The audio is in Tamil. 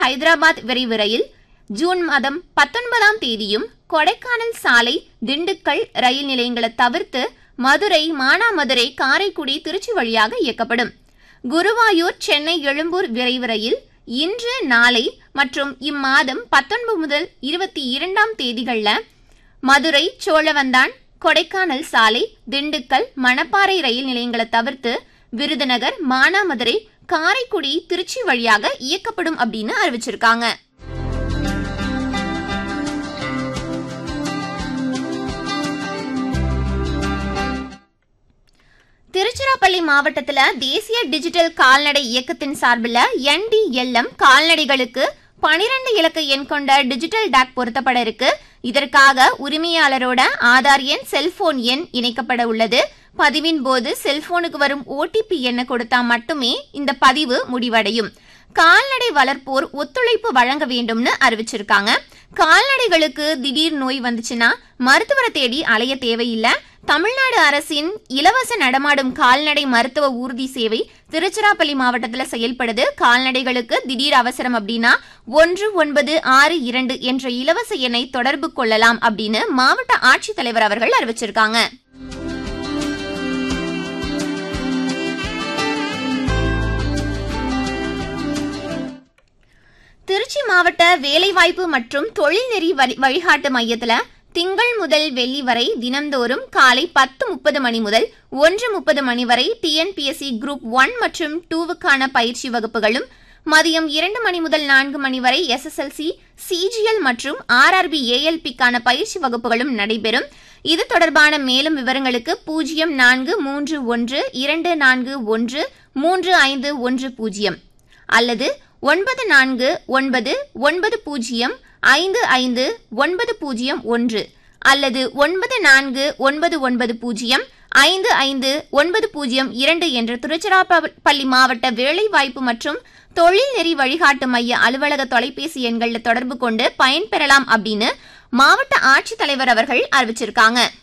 ஹைதராபாத் விரைவு ரயில் ஜூன் மாதம் பத்தொன்பதாம் தேதியும் கொடைக்கானல் சாலை திண்டுக்கல் ரயில் நிலையங்களை தவிர்த்து மதுரை மானாமதுரை காரைக்குடி திருச்சி வழியாக இயக்கப்படும் குருவாயூர் சென்னை எழும்பூர் விரைவு ரயில் இன்று நாளை மற்றும் இம்மாதம் பத்தொன்பது முதல் இருபத்தி இரண்டாம் தேதிகளில் மதுரை சோழவந்தான் கொடைக்கானல் சாலை திண்டுக்கல் மணப்பாறை ரயில் நிலையங்களை தவிர்த்து விருதுநகர் மானாமதுரை காரைக்குடி திருச்சி வழியாக இயக்கப்படும் அப்படின்னு அறிவிச்சிருக்காங்க திருச்சிராப்பள்ளி மாவட்டத்துல தேசிய டிஜிட்டல் கால்நடை இயக்கத்தின் சார்பில் என்டிஎல்எம் கால்நடைகளுக்கு பனிரெண்டு இலக்க எண் கொண்ட டிஜிட்டல் டாக் பொருத்தப்பட இருக்கு இதற்காக உரிமையாளரோட ஆதார் எண் செல்போன் எண் இணைக்கப்பட உள்ளது பதிவின் போது செல்போனுக்கு வரும் ஓடிபி எண்ணை கொடுத்தா மட்டுமே இந்த பதிவு முடிவடையும் கால்நடை வளர்ப்போர் ஒத்துழைப்பு வழங்க வேண்டும்னு அறிவிச்சிருக்காங்க கால்நடைகளுக்கு திடீர் நோய் வந்துச்சுன்னா மருத்துவரை தேடி அலைய தேவையில்லை தமிழ்நாடு அரசின் இலவச நடமாடும் கால்நடை மருத்துவ ஊர்தி சேவை திருச்சிராப்பள்ளி மாவட்டத்தில் செயல்படுது கால்நடைகளுக்கு திடீர் அவசரம் அப்படின்னா ஒன்று ஒன்பது ஆறு இரண்டு என்ற இலவச எண்ணை தொடர்பு கொள்ளலாம் அப்படின்னு மாவட்ட ஆட்சித்தலைவர் அவர்கள் அறிவிச்சிருக்காங்க திருச்சி மாவட்ட வேலைவாய்ப்பு மற்றும் தொழில்நெறி வழி- வழிகாட்டு மையத்துல திங்கள் முதல் வெள்ளி வரை தினந்தோறும் காலை பத்து முப்பது மணி முதல் ஒன்று முப்பது மணி வரை டிஎன்பிஎஸ்சி குரூப் ஒன் மற்றும் டூவுக்கான பயிற்சி வகுப்புகளும் மதியம் இரண்டு மணி முதல் நான்கு மணி வரை எஸ்எஸ்எல்சி சிஜிஎல் மற்றும் ஆர்ஆர்பி ஏஎல்பிக்கான பயிற்சி வகுப்புகளும் நடைபெறும் இது தொடர்பான மேலும் விவரங்களுக்கு பூஜ்ஜியம் நான்கு மூன்று ஒன்று இரண்டு நான்கு ஒன்று மூன்று ஐந்து ஒன்று பூஜ்ஜியம் அல்லது ஒன்பது நான்கு ஒன்பது ஒன்பது பூஜ்ஜியம் ஐந்து ஐந்து ஒன்பது பூஜ்ஜியம் ஒன்று அல்லது ஒன்பது நான்கு ஒன்பது ஒன்பது பூஜ்ஜியம் ஐந்து ஐந்து ஒன்பது பூஜ்ஜியம் இரண்டு என்ற திருச்சிராப்பள்ளி மாவட்ட வேலைவாய்ப்பு மற்றும் தொழில் நெறி வழிகாட்டு மைய அலுவலக தொலைபேசி எண்களில் தொடர்பு கொண்டு பயன்பெறலாம் அப்படின்னு மாவட்ட ஆட்சித்தலைவர் அவர்கள் அறிவிச்சிருக்காங்க